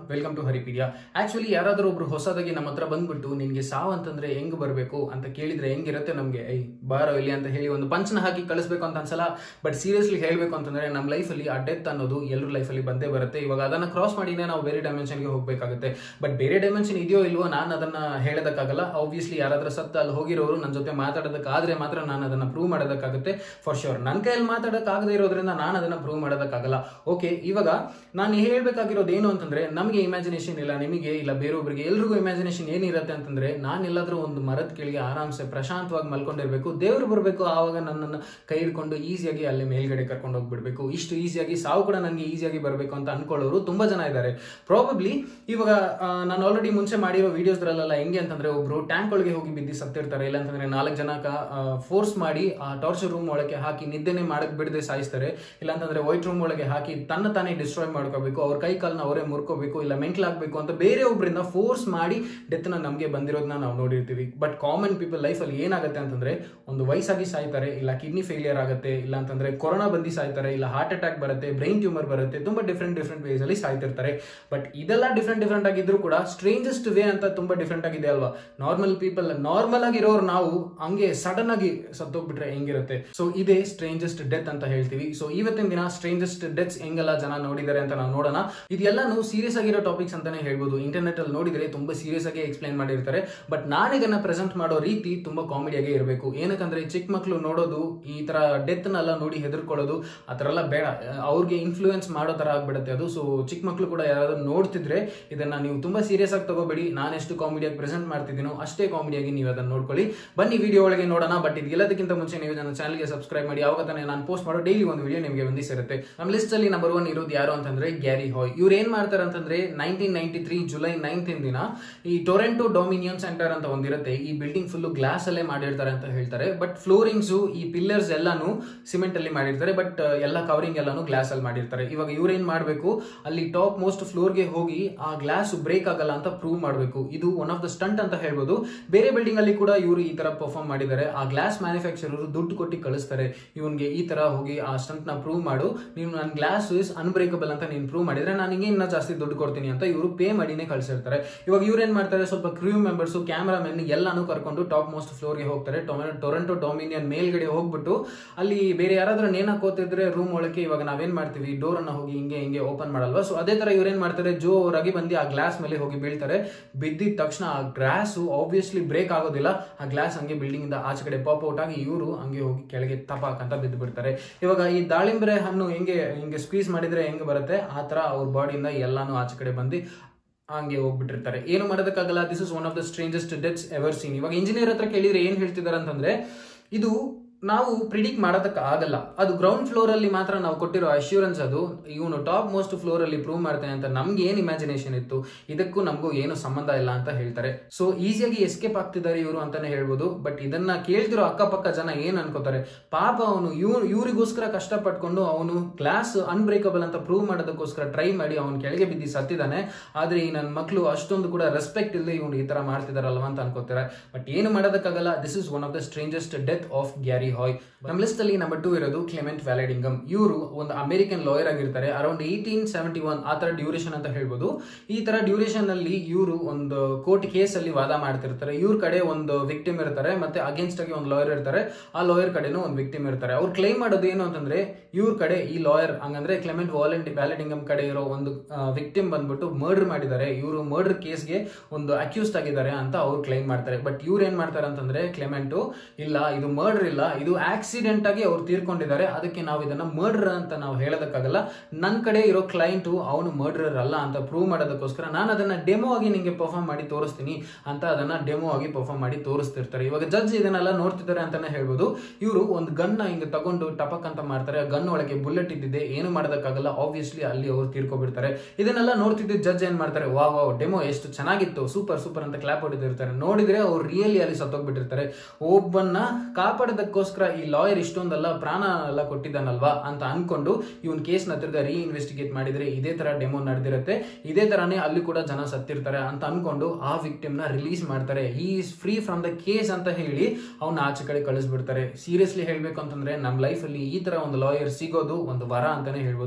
welcome to ಹರಿಪೀಡಿಯಾ actually ಯಾರಾದರೂ ಒಬ್ರು ಹೊಸದಾಗಿ ನಮ್ಮ ಹತ್ರ ಬಂದ್ಬಿಟ್ಟು ನಿನ್ಗೆ ಸಾವು ಅಂತಂದ್ರೆ ಹೆಂಗ್ ಬರಬೇಕು ಅಂತ ಕೇಳಿದ್ರೆ ಹೆಂಗಿರುತ್ತೆ ನಮ್ಗೆ ಐ ಬಾರೋ ಇಲ್ಲಿ ಅಂತ ಹೇಳಿ ಒಂದು ಪಂಚನ ಹಾಕಿ ಕಳಿಸ್ಬೇಕು ಅಂತ ಅನ್ಸಲ್ಲ ಬಟ್ ಸೀರಿಯಸ್ಲಿ ಹೇಳಬೇಕು ಅಂತಂದ್ರೆ ನಮ್ಮ ಲೈಫಲ್ಲಿ ಆ ಡೆತ್ ಅನ್ನೋದು ಎಲ್ಲರ ಲೈಫಲ್ಲಿ ಬಂದೇ ಬರುತ್ತೆ ಇವಾಗ ಅದನ್ನ ಕ್ರಾಸ್ ಮಾಡಿನೇ ನಾವು ಬೇರೆ ಡೈಮೆನ್ಷನ್ಗೆ ಹೋಗ್ಬೇಕಾಗುತ್ತೆ ಬಟ್ ಬೇರೆ ಡೈಮೆನ್ಷನ್ ಇದೆಯೋ ಇಲ್ವೋ ನಾನು ಅದನ್ನ ಹೇಳೋದಕ್ಕಾಗಲ್ಲ ಆಬ್ವಿಯಸ್ಲಿ ಯಾರಾದ್ರೂ ಸತ್ತ ಅಲ್ಲಿ ಹೋಗಿರೋರು ನನ್ನ ಜೊತೆ ಮಾತಾಡೋದಕ್ಕಾದ್ರೆ ಮಾತ್ರ ನಾನು ಅದನ್ನ ಪ್ರೂವ್ ಮಾಡೋದಕ್ಕಾಗುತ್ತೆ ಫಾರ್ ಶೋರ್ ನನ್ನ ಕೈಯಲ್ಲಿ ಮಾತಾಡೋಕ್ಕಾಗದೇ ಇರೋದ್ರಿಂದ ನಾನು ಅದನ್ನ ಪ್ರೂವ್ ಮಾಡೋದಕ್ಕಾಗಲ್ಲ ಓಕೆ ಇವಾಗ ನಾನು ಹೇಳ್ಬೇಕಾಗಿರೋದು ಏನು ಅಂತಂದ್ರೆ ನಮಗೆ ಇಮ್ಯಾಜಿನೇಷನ್ ಇಲ್ಲ ನಿಮಗೆ ಇಲ್ಲ ಬೇರೊಬ್ಬರಿಗೆ ಎಲ್ರಿಗೂ ಇಮ್ಯಾಜಿನೇಷನ್ ಏನಿರುತ್ತೆ ಅಂತಂದ್ರೆ ನಾನು ಎಲ್ಲಾದ್ರೂ ಒಂದು ಮರದ ಕೆಳಗೆ ಆರಾಮ್ಸೆ ಪ್ರಶಾಂತವಾಗಿ ಮಲ್ಕೊಂಡಿರ್ಬೇಕು ದೇವ್ರು ಬರಬೇಕು ಆವಾಗ ನನ್ನನ್ನು ಕೈ ಹಿಡ್ಕೊಂಡು ಈಸಿಯಾಗಿ ಅಲ್ಲಿ ಮೇಲ್ಗಡೆ ಕರ್ಕೊಂಡು ಹೋಗ್ಬಿಡ್ಬೇಕು ಇಷ್ಟು ಈಸಿಯಾಗಿ ಸಾವು ಕೂಡ ನನಗೆ ಈಸಿಯಾಗಿ ಬರಬೇಕು ಅಂತ ಅನ್ಕೊಳ್ಳೋರು ತುಂಬಾ ಜನ ಇದ್ದಾರೆ ಪ್ರಾಬಬ್ಲಿ ಇವಾಗ ಆ, ನಾನು ಆಲ್ರೆಡಿ ಮುಂಚೆ ಮಾಡಿರೋ ವಿಡಿಯೋಸ್ಗಳಲ್ಲೆಲ್ಲ ಹೆಂಗೆ ಅಂತಂದ್ರೆ ಒಬ್ರು ಟ್ಯಾಂಕ್ ಒಳಗೆ ಹೋಗಿ ಬಿದ್ದು ಸತ್ತಿರ್ತಾರೆ ಇಲ್ಲ ಅಂತಂದ್ರೆ ನಾಲ್ಕು ಜನ ಫೋರ್ಸ್ ಮಾಡಿ ಆ ಟಾರ್ಚರ್ ರೂಮ್ ಒಳಗೆ ಹಾಕಿ ನಿದ್ದೆನೆ ಮಾಡಕ್ ಬಿಡದೆ ಸಾಯಿಸ್ತಾರೆ ಇಲ್ಲ ಅಂತಂದ್ರೆ ವೈಟ್ ರೂಮ್ ಒಳಗೆ ಹಾಕಿ ತನ್ನ ತಾನೇ ಡಿಸ್ಟ್ರಾಯ್ ಮಾಡ್ಕೋಬೇಕು ಅವ್ರ ಕೈ ಕಾಲನ್ನ ಅವರೇ ಮುರ್ಕೋಬೇಕು ಇಲ್ಲ ಮೆಂಟಲ್ ಆಗ್ಬೇಕು ಅಂತ ಬೇರೆ ಒಬ್ಬರಿಂದ ಫೋರ್ಸ್ ಮಾಡಿ ಡೆತ್ ನ ನಮಗೆ ಬಂದಿರೋದನ್ನ ನಾವು ನೋಡಿರ್ತೀವಿ ಬಟ್ ಕಾಮನ್ ಪೀಪಲ್ ಲೈಫ್ ಅಲ್ಲಿ ಏನಾಗುತ್ತೆ ಅಂತಂದ್ರೆ ಒಂದು ವಯಸ್ಸಾಗಿ ಸಾಯ್ತಾರೆ ಇಲ್ಲ ಕಿಡ್ನಿ ಫೇಲಿಯರ್ ಆಗುತ್ತೆ ಇಲ್ಲ ಅಂತಂದ್ರೆ ಕೊರೋನಾ ಬಂದು ಸಾಯ್ತಾರೆ ಇಲ್ಲ ಹಾರ್ಟ್ ಅಟ್ಯಾಕ್ ಬರುತ್ತೆ ಬ್ರೈನ್ ಟ್ಯೂಮರ್ ಬರುತ್ತೆ ತುಂಬಾ ಡಿಫ್ರೆಂಟ್ ಡಿಫ್ರೆಂಟ್ ವೇಸ್ ಅಲ್ಲಿ ಸಾಯ್ತಿರ್ತಾರೆ ಬಟ್ ಇದೆಲ್ಲ ಡಿಫ್ರೆಂಟ್ ಡಿಫ್ರೆಂಟ್ ಆಗಿದ್ರು ಕೂಡ ಸ್ಟ್ರೇಂಜೆಸ್ಟ್ ವೇ ಅಂತ ತುಂಬಾ ಡಿಫ್ರೆಂಟ್ ಆಗಿದೆ ಅಲ್ವಾ ನಾರ್ಮಲ್ ಪೀಪಲ್ ನಾರ್ಮಲ್ ಆಗಿರೋರು ನಾವು ಹಂಗೆ ಸಡನ್ ಆಗಿ ಸತ್ತೋಗ್ಬಿಟ್ರೆ ಹೆಂಗಿರುತ್ತೆ ಸೊ ಇದೇ ಸ್ಟ್ರೇಂಜೆಸ್ಟ್ ಡೆತ್ ಅಂತ ಹೇಳ್ತೀವಿ ಸೊ ಇವತ್ತಿನ ದಿನ ಸ್ಟ್ರೇಂಜೆಸ್ಟ್ ಡೆತ್ಸ್ ಹೆಂಗೆಲ್ಲ ಜನ ನೋಡಿದ್ದಾರೆ ಅಂತ ನಾವು ನೋಡೋಣ ಇದೆಲ್ಲಾನು ಸೀರಿಯಸ್ ಆಗಿರೋ ಟಾಪಿಕ್ಸ್ ಅಂತಾನೆ ಹೇಳ್ಬೋದು ಇಂಟರ್ನೆಟ್ ಅಲ್ಲಿ ನೋಡಿದ್ರೆ ತುಂಬಾ ಸೀರಿಯಸ್ ಆಗಿ ಎಕ್ಸ್ಪ್ಲೈನ್ ಮಾಡಿರ್ತಾರೆ ಬಟ್ ನಾನು ಇದನ್ನ ಪ್ರೆಸೆಂಟ್ ಮಾಡೋ ರೀತಿ ತುಂಬಾ ಕಾಮಿಡಿಯಾಗಿ ಇರಬೇಕು ಏನಕ್ಕಂದ್ರೆ ಚಿಕ್ಕ ಮಕ್ಕಳು ನೋಡೋದು ಈ ತರ ಡೆತ್ ನೆಲ್ಲ ನೋಡಿ ಹೆದರ್ಕೊಳ್ಳೋದು ಆ ಥರ ಎಲ್ಲ ಬೇಡ ಅವ್ರಿಗೆ ಇನ್ಫ್ಲೂಯೆನ್ಸ್ ಮಾಡೋ ತರ ಆಗ್ಬಿಡುತ್ತೆ ಅದು ಸೊ ಚಿಕ್ಕ ಮಕ್ಕಳು ಕೂಡ ಯಾರಾದ್ರೂ ನೋಡ್ತಿದ್ರೆ ಇದನ್ನ ನೀವು ತುಂಬಾ ಸೀರಿಯಸ್ ಆಗಿ ತಗೋಬೇಡಿ ನಾನು ಎಷ್ಟು ಕಾಮಿಡಿಯಾಗಿ ಪ್ರೆಸೆಂಟ್ ಮಾಡ್ತಿದ್ದೀನೋ ಅಷ್ಟೇ ಕಾಮಿಡಿಯಾಗಿ ನೀವು ಅದನ್ನ ನೋಡ್ಕೊಳ್ಳಿ ಬನ್ನಿ ವಿಡಿಯೋ ಒಳಗೆ ನೋಡೋಣ ಬಟ್ ಇದೆಲ್ಲದಕ್ಕಿಂತ ಮುಂಚೆ ನೀವು ನನ್ನ ಚಾನಲ್ಗೆ ಸಬ್ಸ್ಕ್ರೈಬ್ ಮಾಡಿ ಅವಾಗ ತಾನೇ ನಾನು ಪೋಸ್ಟ್ ಮಾಡೋ ಡೈಲಿ ಒಂದು ವಿಡಿಯೋ ನಿಮಗೆ ಬಂದಿ ಸೇರುತ್ತೆ ನಮ್ಮ ಲಿಸ್ಟ್ ಅಲ್ಲಿ ನಂಬರ್ ಒನ್ ಇರೋದು ಯಾರು ಅಂತಂದ್ರೆ ಗ್ಯಾರಿ ಹಾಯ್ ಇವ್ರು ಏನ್ ಮಾಡ್ತಾರೆ ಅಂತಂದ್ರೆ nineteen ninety three July ninth ದಿನ ಈ ಟೊರೆಂಟೋ ಡೊಮಿನಿಯನ್ ಸೆಂಟರ್ ಅಂತ ಒಂದಿರುತ್ತೆ ಈ ಬಿಲ್ಡಿಂಗ್ ಫುಲ್ ಗ್ಲಾಸ್ ಅಲ್ಲೇ ಮಾಡಿರ್ತಾರೆ ಅಂತ ಹೇಳ್ತಾರೆ ಬಟ್ ಫ್ಲೋರಿಂಗ್ಸ್ ಈ ಪಿಲ್ಲರ್ಸ್ ಎಲ್ಲಾನು ಸಿಮೆಂಟ್ ಅಲ್ಲಿ ಮಾಡಿರ್ತಾರೆ ಬಟ್ ಎಲ್ಲ ಕವರಿಂಗ್ ಎಲ್ಲಾನು ಗ್ಲಾಸ್ ಅಲ್ಲಿ ಮಾಡಿರ್ತಾರೆ ಇವಾಗ ಇವ್ರು ಏನ್ ಮಾಡ್ಬೇಕು ಅಲ್ಲಿ ಟಾಪ್ ಮೋಸ್ಟ್ ಫ್ಲೋರ್ಗೆ ಹೋಗಿ ಆ ಗ್ಲಾಸ್ ಬ್ರೇಕ್ ಆಗಲ್ಲ ಅಂತ ಪ್ರೂವ್ ಮಾಡಬೇಕು ಇದು ಒನ್ ಆಫ್ ದ ಸ್ಟಂಟ್ ಅಂತ ಹೇಳ್ಬೋದು ಬೇರೆ ಬಿಲ್ಡಿಂಗ್ ಅಲ್ಲಿ ಕೂಡ ಇವರು ಈ ತರ ಪರ್ಫಾರ್ಮ್ ಮಾಡಿದ್ದಾರೆ ಆ ಗ್ಲಾಸ್ ಮ್ಯಾನುಫ್ಯಾಕ್ಚರರ್ ದುಡ್ಡು ಕೊಟ್ಟು ಕಳಿಸ್ತಾರೆ ಇವನ್ಗೆ ಈ ತರ ಹೋಗಿ ಆ ಸ್ಟಂಟ್ ನ ಪ್ರೂವ್ ಮಾಡು ನೀನು ನನ್ನ ಗ್ಲಾಸ್ ಇಸ್ ಅನ್ಬ್ರೇಕಬಲ್ ಅಂತ ನೀನು ಪ್ರೂವ್ ಮಾಡಿದ್ರೆ ನಾನು ಹಿಂಗೆ ಇನ್ನ ಜಾಸ್ತಿ ದುಡ್ಡು ಕೊಡ್ತೀನಿ ಅಂತ ಇವರು ಪೇ ಮಾಡಿನೇ ಕಳ್ಸಿರ್ತಾರೆ ಇವಾಗ ಇವ್ರು ಏನ್ ಮಾಡ್ತಾರೆ ಸ್ವಲ್ಪ ಕ್ರೂ ಮೆಂಬರ್ಸ್ ಕ್ಯಾಮ್ರಾಮನ್ ಎಲ್ಲಾನು ಕರ್ಕೊಂಡು ಟಾಪ್ ಮೋಸ್ಟ್ ಫ್ಲೋರ್ಗೆ ಹೋಗ್ತಾರೆ ಟೊಮೆ- ಟೊರೆಂಟೋ ಡೊಮಿನಿಯನ್ ಮೇಲ್ಗಡೆ ಹೋಗ್ಬಿಟ್ಟು ಅಲ್ಲಿ ಬೇರೆ ಯಾರಾದ್ರೂ ನೇನ ಕೋತಿದ್ರೆ ರೂಮ್ ಒಳಗೆ ಇವಾಗ ನಾವೇನ್ ಮಾಡ್ತೀವಿ ಡೋರ್ ಅನ್ನ ಹೋಗಿ ಹಿಂಗೆ ಹಿಂಗೆ ಓಪನ್ ಮಾಡಲ್ವಾ ಸೊ ಅದೇ ತರ ಇವ್ರೇನ್ ಮಾಡ್ತಾರೆ ಜೋರಾಗಿ ಬಂದು ಆ ಗ್ಲಾಸ್ ಮೇಲೆ ಹೋಗಿ ಬೀಳ್ತಾರೆ ಬಿದ್ದಿದ ತಕ್ಷಣ ಆ ಗ್ಲಾಸ್ ಆಬ್ವಿಯಸ್ಲಿ ಬ್ರೇಕ್ ಆಗೋದಿಲ್ಲ ಆ ಗ್ಲಾಸ್ ಹಂಗೆ ಬಿಲ್ಡಿಂಗ್ ಇಂದ ಆಚೆ ಕಡೆ ಪಾಪ್ ಔಟ್ ಆಗಿ ಇವರು ಹಂಗೆ ಹೋಗಿ ಕೆಳಗೆ ತಪಾಕ್ ಅಂತ ಬಿದ್ದು ಬಿಡ್ತಾರೆ ಇವಾಗ ಈ ದಾಳಿಂಬೆ ಹಣ್ಣು ಹೆಂಗೆ ಹಿಂಗೆ ಸ್ಕ್ವೀಸ್ ಮಾಡಿದ್ರೆ ಹೆಂಗೆ ಬರುತ್ತೆ ಆ ತರ ಅವ್ರ ಬಾಡಿಯಿಂದ ಎಲ್ಲಾನು ಆಚೆ ಕಡೆ ಬಂದು ಹಂಗೆ ಹೋಗ್ಬಿಟ್ಟಿರ್ತಾರೆ ಏನು ಮಾಡೋದಕ್ಕಾಗಲ್ಲ this is one of the strangest deaths ever seen ಇವಾಗ ಇಂಜಿನಿಯರ್ ಹತ್ರ ಕೇಳಿದ್ರೆ ಏನ್ ಹೇಳ್ತಿದ್ದಾರೆ ಅಂತಂದ್ರೆ ಇದು ನಾವು ಪ್ರಿಡಿಕ್ಟ್ ಮಾಡೋದಕ್ಕೆ ಆಗಲ್ಲ ಅದು ಗ್ರೌಂಡ್ ಫ್ಲೋರ್ ಅಲ್ಲಿ ಮಾತ್ರ ನಾವು ಕೊಟ್ಟಿರೋ ಅಶ್ಯೂರೆನ್ಸ್ ಅದು ಇವನು ಟಾಪ್ ಮೋಸ್ಟ್ ಫ್ಲೋರ್ ಅಲ್ಲಿ ಪ್ರೂವ್ ಮಾಡ್ತಾನೆ ಅಂತ ನಮ್ಗೆ ಏನ್ ಇಮ್ಯಾಜಿನೇಷನ್ ಇತ್ತು ಇದಕ್ಕೂ ನಮಗೂ ಏನು ಸಂಬಂಧ ಇಲ್ಲ ಅಂತ ಹೇಳ್ತಾರೆ ಸೊ ಈಸಿಯಾಗಿ ಎಸ್ಕೇಪ್ ಆಗ್ತಿದ್ದಾರೆ ಇವರು ಅಂತಾನೆ ಹೇಳ್ಬೋದು ಬಟ್ ಇದನ್ನ ಕೇಳ್ತಿರೋ ಅಕ್ಕಪಕ್ಕ ಜನ ಏನ್ ಅನ್ಕೋತಾರೆ ಪಾಪ ಅವನು ಇವ್ ಇವ್ರಿಗೋಸ್ಕರ ಕಷ್ಟಪಟ್ಕೊಂಡು ಅವನು ಗ್ಲಾಸ್ ಅನ್ಬ್ರೇಕಬಲ್ ಅಂತ ಪ್ರೂವ್ ಮಾಡೋದಕ್ಕೋಸ್ಕರ ಟ್ರೈ ಮಾಡಿ ಅವನು ಕೆಳಗೆ ಬಿದ್ದು ಸತ್ತಿದ್ದಾನೆ ಆದ್ರೆ ಈ ನನ್ನ ಮಕ್ಕಳು ಅಷ್ಟೊಂದು ಕೂಡ ರೆಸ್ಪೆಕ್ಟ್ ಇಲ್ಲದೆ ಇವನು ಈ ತರ ಮಾಡ್ತಿದಾರಲ್ವಾ ಅಂತ ಅನ್ಕೋತಾರೆ ಬಟ್ ಏನು ಮಾಡೋದಕ್ಕಾಗಲ್ಲ this is one of the strangest death of Garry Hoy ನಮ್ಮ ಲಿಸ್ಟ್ ಅಲ್ಲಿ ನಂಬರ್ ಟೂ ಇರೋದು ಕ್ಲೆಮೆಂಟ್ ವ್ಯಾಲೆಡಿಂಗಮ್ ಇವರು ಒಂದು ಅಮೆರಿಕನ್ ಲಾಯರ್ ಆಗಿರ್ತಾರೆ ಅರೌಂಡ್ ಏಯ್ಟೀನ್ ಸೆವೆಂಟಿ ಒನ್ ಆ ತರ ಡ್ಯೂರೇಷನ್ ಅಂತ ಹೇಳ್ಬೋದು ಈ ತರ ಡ್ಯೂರೇಷನ್ ಅಲ್ಲಿ ಇವರು ಒಂದು ಕೋರ್ಟ್ ಕೇಸ್ ಅಲ್ಲಿ ವಾದ ಮಾಡ್ತಿರ್ತಾರೆ ಇವ್ರ ಕಡೆ ಒಂದು ವಿಕ್ಟಿಮ್ ಇರ್ತಾರೆ ಮತ್ತೆ ಅಗೇನ್ಸ್ಟ್ ಆಗಿ ಒಂದು ಲಾಯರ್ ಇರ್ತಾರೆ ಆ ಲಾಯರ್ ಕಡೆನೂ ಒಂದು ವಿಕ್ಟಿಮ್ ಇರ್ತಾರೆ ಅವ್ರು ಕ್ಲೈಮ್ ಮಾಡೋದು ಏನು ಅಂತಂದ್ರೆ ಇವ್ರ ಕಡೆ ಈ ಲಾಯರ್ ಹಂಗಂದ್ರೆ ಕ್ಲೆಮೆಂಟ್ ವಾಲೆಂಟ್ ವ್ಯಾಲೆಡಿಂಗಮ್ ಕಡೆ ಇರೋ ಒಂದು ವಿಕ್ಟಿಮ್ ಬಂದ್ಬಿಟ್ಟು ಮರ್ಡರ್ ಮಾಡಿದ್ದಾರೆ ಇವರು ಮರ್ಡರ್ ಕೇಸ್ಗೆ ಒಂದು ಅಕ್ಯೂಸ್ಡ್ ಆಗಿದ್ದಾರೆ ಅಂತ ಅವ್ರು ಕ್ಲೈಮ್ ಮಾಡ್ತಾರೆ ಬಟ್ ಇವ್ರು ಏನ್ ಮಾಡ್ತಾರೆ ಅಂತಂದ್ರೆ ಕ್ಲೆಮೆಂಟು ಇಲ್ಲ ಇದು ಮರ್ಡರ್ ಇಲ್ಲ ಇದು ಆಕ್ಸಿಡೆಂಟ್ ಆಗಿ ಅವ್ರು ತೀರ್ಕೊಂಡಿದ್ದಾರೆ ಅದಕ್ಕೆ ನಾವು ಇದನ್ನ ಮರ್ಡರ್ ಅಂತ ನಾವು ಹೇಳೋದಕ್ಕಾಗಲ್ಲ ನನ್ನ ಕಡೆ ಇರೋ ಕ್ಲೈಂಟು ಅವನು ಮರ್ಡರರ್ ಅಲ್ಲ ಅಂತ ಪ್ರೂವ್ ಮಾಡೋದಕ್ಕೋಸ್ಕರ ನಾನು ಅದನ್ನ ಡೆಮೋ ಆಗಿ ನಿಮಗೆ ಪರ್ಫಾರ್ಮ್ ಮಾಡಿ ತೋರಿಸ್ತೀನಿ ಅಂತ ಅದನ್ನ ಡೆಮೋ ಆಗಿ ಪರ್ಫಾರ್ಮ್ ಮಾಡಿ ತೋರಿಸ್ತಿರ್ತಾರೆ ಇವಾಗ ಜಡ್ಜ್ ಇದನ್ನೆಲ್ಲ ನೋಡ್ತಿದ್ದಾರೆ ಅಂತಾನೆ ಹೇಳ್ಬೋದು ಇವರು ಒಂದು ಗನ್ನ ಹಿಂಗೆ ತಗೊಂಡು ಟಪಕ್ ಅಂತ ಮಾಡ್ತಾರೆ ಗನ್ ಒಳಗೆ ಬುಲೆಟ್ ಇದ್ದಿದೆ ಏನು ಮಾಡೋದಕ್ಕಾಗಲ್ಲ ಆಬ್ವಿಯಸ್ಲಿ ಅಲ್ಲಿ ಅವ್ರು ತೀರ್ಕೊಬಿಡ್ತಾರೆ ಇದನ್ನೆಲ್ಲ ನೋಡ್ತಿದ್ದ ಜಡ್ಜ್ ಏನ್ ಮಾಡ್ತಾರೆ ವಾ ವಾ ಡೆಮೋ ಎಷ್ಟು ಚೆನ್ನಾಗಿತ್ತು ಸೂಪರ್ ಸೂಪರ್ ಅಂತ ಕ್ಲಾಪ್ ಹೊಡಿತಿರ್ತಾರೆ ನೋಡಿದ್ರೆ ಅವ್ರು ರಿಯಲಿ ಅಲ್ಲಿ ಸತ್ತೋಗ್ಬಿಟ್ಟಿರ್ತಾರೆ ಒಬ್ಬನ್ನ ಕಾಪಾಡೋದಕ್ಕೋಸ್ಕರ ಈ ಲಾಯರ್ ಇಷ್ಟೊಂದಲ್ಲ ಪ್ರಾಣ ಎಲ್ಲ ಕೊಟ್ಟಿದ್ದಾನಲ್ವಾ ಅಂತ ಅನ್ಕೊಂಡು ಇವನ್ ಕೇಸ್ನ ತಿರ್ಗಾ ರೀ ಇನ್ವೆಸ್ಟಿಗೇಟ್ ಮಾಡಿದ್ರೆ ಇದೇ ತರ ಡೆಮೋ ನಡೆದಿರುತ್ತೆ ಇದೇ ತರಾನೇ ಅಲ್ಲಿ ಕೂಡ ಜನ ಸತ್ತಿರ್ತಾರೆ ಅಂತ ಅನ್ಕೊಂಡು ಆ ವಿಕ್ಟಿಮ್ ನ ರಿಲೀಸ್ ಮಾಡ್ತಾರೆ ಈ is free from the case ಅಂತ ಹೇಳಿ ಅವ್ನ ಆಚೆ ಕಡೆ ಕಳಿಸ್ಬಿಡ್ತಾರೆ ಸೀರಿಯಸ್ಲಿ ಹೇಳ್ಬೇಕು ಅಂತಂದ್ರೆ ನಮ್ಮ ಲೈಫಲ್ಲಿ ಈ ತರ ಒಂದು ಲಾಯರ್ ಸಿಗೋದು ಒಂದು ವರ ಅಂತಾನೆ ಹೇಳ್ಬೋದು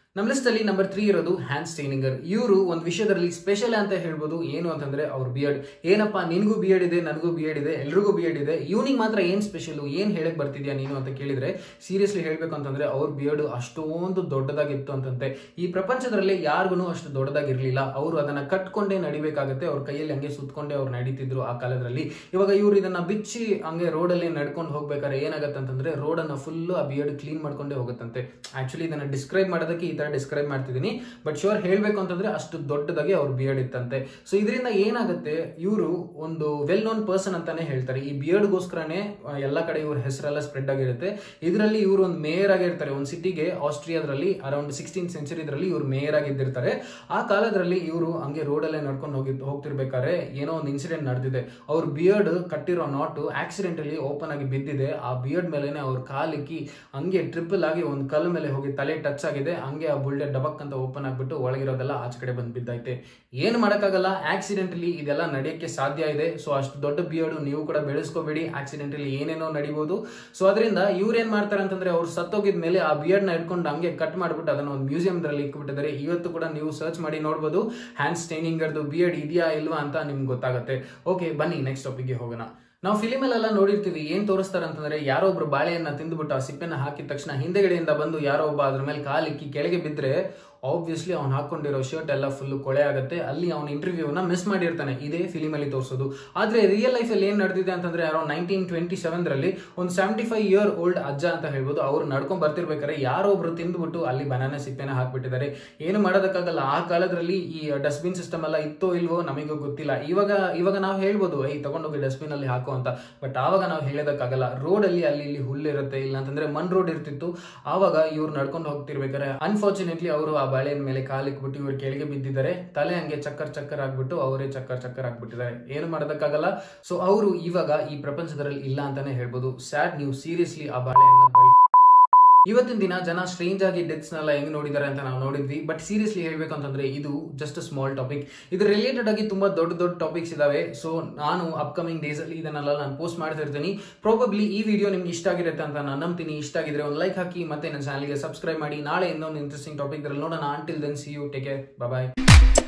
ನಮ್ಮ ಲಿಸ್ಟ್ ಅಲ್ಲಿ ನಂಬರ್ ತ್ರೀ ಇರೋದು ಹ್ಯಾನ್ ಸ್ಟೈನಿಂಗರ್ ಇವರು ಒಂದು ವಿಷಯದಲ್ಲಿ ಸ್ಪೆಷಲ್ ಅಂತ ಹೇಳ್ಬೋದು ಏನು ಅಂತಂದ್ರೆ ಅವ್ರ ಬಿಯರ್ಡ್ ಏನಪ್ಪ ನಿನಗೂ ಬಿಯರ್ಡ್ ಇದೆ ನನಗೂ ಬಿಯರ್ಡ್ ಇದೆ ಎಲ್ರಿಗೂ ಬಿಯರ್ಡ್ ಇದೆ ಇವನಿಗೆ ಮಾತ್ರ ಏನ್ ಸ್ಪೆಷಲ್ ಏನ್ ಹೇಳಕ್ ಬರ್ತಿದ್ಯಾ ನೀನು ಅಂತ ಕೇಳಿದ್ರೆ ಸೀರಿಯಸ್ಲಿ ಹೇಳ್ಬೇಕು ಅಂತಂದ್ರೆ ಅವ್ರ ಬಿಯರ್ಡ್ ಅಷ್ಟೊಂದು ದೊಡ್ಡದಾಗಿತ್ತು ಅಂತಂತೆ ಈ ಪ್ರಪಂಚದಲ್ಲಿ ಯಾರಿಗೂ ಅಷ್ಟು ದೊಡ್ಡದಾಗಿರ್ಲಿಲ್ಲ ಅವರು ಅದನ್ನ ಕಟ್ಕೊಂಡೇ ನಡಿಬೇಕಾಗತ್ತೆ ಅವ್ರ ಕೈಯಲ್ಲಿ ಹಂಗೆ ಸುತ್ಕೊಂಡೇ ಅವ್ರು ನಡೀತಿದ್ರು ಆ ಕಾಲದಲ್ಲಿ ಇವಾಗ ಇವ್ರು ಇದನ್ನ ಬಿಚ್ಚಿ ಹಂಗೆ ರೋಡಲ್ಲಿ ನಡ್ಕೊಂಡು ಹೋಗ್ಬೇಕಾದ್ರೆ ಏನಾಗತ್ತೆ ಅಂತಂದ್ರೆ ರೋಡ್ ಅನ್ನ ಫುಲ್ ಆ ಬಿಯರ್ಡ್ ಕ್ಲೀನ್ ಮಾಡ್ಕೊಂಡೇ ಹೋಗುತ್ತಂತೆ ಆಕ್ಚುಲಿ ಇದನ್ನ ಡಿಸ್ಕ್ರೈಬ್ ಮಾಡೋದಕ್ಕೆ ಈ ತರ ಡಿಸ್ಕ್ರೈಬ್ ಮಾಡ್ತಿದ್ದೀನಿ ಬಟ್ ಶೋರ್ ಹೇಳ್ಬೇಕು ಅಂತಂದ್ರೆ ಅಷ್ಟು ದೊಡ್ಡದಾಗಿ ಅವ್ರ ಬಿಯರ್ಡ್ ಇತ್ತಂತೆ ಸೊ ಇದರಿಂದ ಏನಾಗುತ್ತೆ ಇವರು ಒಂದು ವೆಲ್ ನೋನ್ ಪರ್ಸನ್ ಅಂತಾನೆ ಹೇಳ್ತಾರೆ ಈ ಬಿಯರ್ಡ್ಗೋಸ್ಕರನೇ ಎಲ್ಲ ಕಡೆ ಇವ್ರ ಹೆಸರೆಲ್ಲ ಸ್ಪ್ರೆಡ್ ಆಗಿರುತ್ತೆ ಇದರಲ್ಲಿ ಇವರು ಒಂದು ಮೇಯರ್ ಆಗಿರ್ತಾರೆ ಒಂದು ಸಿಟಿಗೆ ಆಸ್ಟ್ರಿಯಾದ್ರಲ್ಲಿ ಅರೌಂಡ್ ಸಿಕ್ಸ್ಟೀನ್ ಸೆಂಚುರಿದ್ರಲ್ಲಿ ಇವ್ರು ಮೇಯರ್ ಆಗಿದ್ದಿರ್ತಾರೆ ಆ ಕಾಲದಲ್ಲಿ ಇವರು ಹಂಗೆ ರೋಡಲ್ಲೇ ನಡ್ಕೊಂಡು ಹೋಗಿ ಹೋಗ್ತಿರ್ಬೇಕಾದ್ರೆ ಏನೋ ಒಂದು ಇನ್ಸಿಡೆಂಟ್ ನಡೆದಿದೆ ಅವ್ರ ಬಿಯರ್ಡ್ ಕಟ್ಟಿರೋ ನಾಟು ಆಕ್ಸಿಡೆಂಟಲಿ ಓಪನ್ ಆಗಿ ಬಿದ್ದಿದೆ ಆ ಬಿಯರ್ಡ್ ಮೇಲೆನೆ ಅವ್ರ ಕಾಲಿಕ್ಕಿ ಹಂಗೆ ಟ್ರಿಪಲ್ ಆಗಿ ಒಂದು ಕಲ್ಲು ಮೇಲೆ ಹೋಗಿ ತಲೆ ಟಚ್ ಆಗಿದೆ ಹಂಗೆ ಆ ಬುಲ್ಡೆಟ್ ಡಬಕ್ ಅಂತ ಓಪನ್ ಆಗ್ಬಿಟ್ಟು ಒಳಗಿರೋದೆಲ್ಲ ಆಚೆ ಕಡೆ ಬಂದು ಬಿದ್ದೈತೆ ಏನು ಮಾಡೋಕ್ಕಾಗಲ್ಲ ಆಕ್ಸಿಡೆಂಟಲಿ ಇದೆಲ್ಲ ನಡೆಯಕ್ಕೆ ಸಾಧ್ಯ ಇದೆ ಸೊ ಅಷ್ಟು ದೊಡ್ಡ ಬಿಯರ್ಡ್ ನೀವು ಕೂಡ ಬೆಳೆಸ್ಕೋಬೇಡಿ ಆಕ್ಸಿಡೆಂಟಲಿ ಏನೇನೋ ನಡಿಬಹುದು ಸೊ ಅದರಿಂದ ಇವ್ರು ಏನ್ ಮಾಡ್ತಾರೆ ಅಂತಂದ್ರೆ ಅವ್ರು ಸತ್ತೋಗಿದ ಮೇಲೆ ಆ ಬಿಯರ್ಡ್ ನ ಇಟ್ಕೊಂಡು ಹಂಗೆ ಕಟ್ ಮಾಡ್ಬಿಟ್ಟು ಅದನ್ನ ಒಂದು ಮ್ಯೂಸಿಯಂ ದ್ರಲ್ಲಿ ಇಟ್ಬಿಟ್ಟಿದ್ದಾರೆ ಇವತ್ತು ಕೂಡ ನೀವು ಸರ್ಚ್ ಮಾಡಿ ನೋಡ್ಬೋದು ಹ್ಯಾಂಡ್ ಸ್ಟೈನಿಂಗರ್ದು ಬಿಯರ್ಡ್ ಇದೆಯಾ ಇಲ್ವಾ ಅಂತ ನಿಮ್ಗೆ ಗೊತ್ತಾಗುತ್ತೆ ಓಕೆ ಬನ್ನಿ ನೆಕ್ಸ್ಟ್ ಟಾಪಿಕ್ಗೆ ಹೋಗೋಣ ನಾವು ಫಿಲಿಮಲ್ಲೆಲ್ಲ ನೋಡಿರ್ತೀವಿ ಏನ್ ತೋರಿಸ್ತಾರೆ ಅಂತಂದ್ರೆ ಯಾರೋ ಒಬ್ರು ಬಾಳೆಯನ್ನ ತಿಂದ್ಬಿಟ್ಟು ಆ ಸಿಪ್ಪೆನ ಹಾಕಿದ ತಕ್ಷಣ ಹಿಂದೆಗಡೆಯಿಂದ ಬಂದು ಯಾರೋ ಒಬ್ಬ ಅದ್ರ ಮೇಲೆ ಕಾಲಿಕ್ಕಿ ಕೆಳಗೆ ಬಿದ್ರೆ ಆಬ್ವಿಯಸ್ಲಿ ಅವ್ನು ಹಾಕೊಂಡಿರೋ ಶರ್ಟ್ ಎಲ್ಲ ಫುಲ್ ಕೊಳೆ ಆಗುತ್ತೆ ಅಲ್ಲಿ ಅವನ ಇಂಟರ್ವ್ಯೂನ ಮಿಸ್ ಮಾಡಿರ್ತಾನೆ ಇದೇ ಫಿಲಿಮ್ ಅಲ್ಲಿ ತೋರಿಸೋದು ಆದ್ರೆ ರಿಯಲ್ ಲೈಫ್ ಅಲ್ಲಿ ಏನ್ ನಡೆದಿದೆ ಅಂತಂದ್ರೆ ಅರೌಂಡ್ ನೈನ್ಟೀನ್ ಟ್ವೆಂಟಿ ಸೆವೆನ್ ರಲ್ಲಿ ಒಂದು ಸೆವೆಂಟಿ ಫೈವ್ ಇಯರ್ ಓಲ್ಡ್ ಅಜ್ಜ ಅಂತ ಹೇಳ್ಬೋದು ಅವ್ರು ನಡ್ಕೊಂಡ್ ಬರ್ತಿರ್ಬೇಕಾದ್ರೆ ಯಾರೋ ಒಬ್ರು ತಿಂದ್ಬಿಟ್ಟು ಅಲ್ಲಿ ಬನಾನ ಸಿಪ್ಪೆನ ಹಾಕ್ಬಿಟ್ಟಿದ್ದಾರೆ ಏನು ಮಾಡೋದಕ್ಕಾಗಲ್ಲ ಆ ಕಾಲದಲ್ಲಿ ಈ ಡಸ್ಟ್ಬಿನ್ ಸಿಸ್ಟಮ್ ಎಲ್ಲ ಇತ್ತೋ ಇಲ್ವೋ ನಮಗೂ ಗೊತ್ತಿಲ್ಲ ಇವಾಗ ಇವಾಗ ನಾವು ಹೇಳ್ಬೋದು ಐ ತಗೊಂಡೋಗಿ ಡಸ್ಟ್ಬಿನ್ ಅಲ್ಲಿ ಹಾಕೋ ಅಂತ ಬಟ್ ಆವಾಗ ನಾವು ಹೇಳೋದಕ್ಕಾಗಲ್ಲ ರೋಡ್ ಅಲ್ಲಿ ಅಲ್ಲಿ ಇಲ್ಲಿ ಹುಲ್ಲಿರುತ್ತೆ ಇಲ್ಲ ಅಂತಂದ್ರೆ ಮಣ್ ರೋಡ್ ಇರ್ತಿತ್ತು ಆವಾಗ ಇವ್ರು ನಡ್ಕೊಂಡು ಹೋಗ್ತಿರ್ಬೇಕಾದ್ರೆ ಅನ್ಫಾರ್ಚುನೇಟ್ಲಿ ಅವರು ಆ ಬಾಳೆಯ ಮೇಲೆ ಕಾಲಿಕ್ಬಿಟ್ಟು ಇವ್ರು ಕೆಳಗೆ ಬಿದ್ದಿದ್ದಾರೆ ತಲೆ ಹಂಗೆ ಚಕ್ಕರ್ ಚಕ್ಕರ್ ಆಗ್ಬಿಟ್ಟು ಅವರೇ ಚಕ್ಕರ್ ಚಕ್ಕರ್ ಆಗ್ಬಿಟ್ಟಿದ್ದಾರೆ ಏನು ಮಾಡೋದಕ್ಕಾಗಲ್ಲ ಸೊ ಅವರು ಇವಾಗ ಈ ಪ್ರಪಂಚದಲ್ಲಿ ಇಲ್ಲ ಅಂತಾನೆ ಹೇಳ್ಬೋದು ಸ್ಯಾಡ್ ನೀವು ಸೀರಿಯಸ್ಲಿ ಆ ಬಾಳೆಯನ್ನ ಬಳಿ ಇವತ್ತಿನ ದಿನ ಜನ ಸ್ಟ್ರೇಂಜ್ ಆಗಿ ಡೆತ್ಸ್ ನೆಲ್ಲ ಹೆಂಗ್ ನೋಡಿದ್ದಾರೆ ಅಂತ ನಾವು ನೋಡಿದ್ವಿ ಬಟ್ ಸೀರಿಯಸ್ಲಿ ಹೇಳ್ಬೇಕು ಅಂತಂದ್ರೆ ಇದು ಜಸ್ಟ್ ಸ್ಮಾಲ್ ಟಾಪಿಕ್ ಇದ್ರ ರಿಲೇಟೆಡ್ ಆಗಿ ತುಂಬಾ ದೊಡ್ಡ ದೊಡ್ಡ ಟಾಪಿಕ್ಸ್ ಇದಾವೆ ಸೊ ನಾನು ಅಪ್ಕಮಿಂಗ್ ಡೇಸ್ ಅಲ್ಲಿ ಇದನ್ನೆಲ್ಲ ನಾನು ಪೋಸ್ಟ್ ಮಾಡ್ತಿರ್ತೀನಿ ಪ್ರಾಬಬ್ಲಿ ಈ ವಿಡಿಯೋ ನಿಮ್ಗೆ ಇಷ್ಟ ಆಗಿರುತ್ತೆ ಅಂತ ನಾನು ನಂಬ್ತೀನಿ ಇಷ್ಟ ಆಗಿದ್ರೆ ಒಂದು ಲೈಕ್ ಹಾಕಿ ಮತ್ತೆ ನನ್ನ ಚಾನಲ್ಗೆ ಸಬ್ಸ್ಕ್ರೈಬ್ ಮಾಡಿ ನಾಳೆ ಇನ್ನೊಂದು ಇಂಟ್ರೆಸ್ಟಿಂಗ್ ಟಾಪಿಕ್ ನೋಡೋಣ until then see you take care bye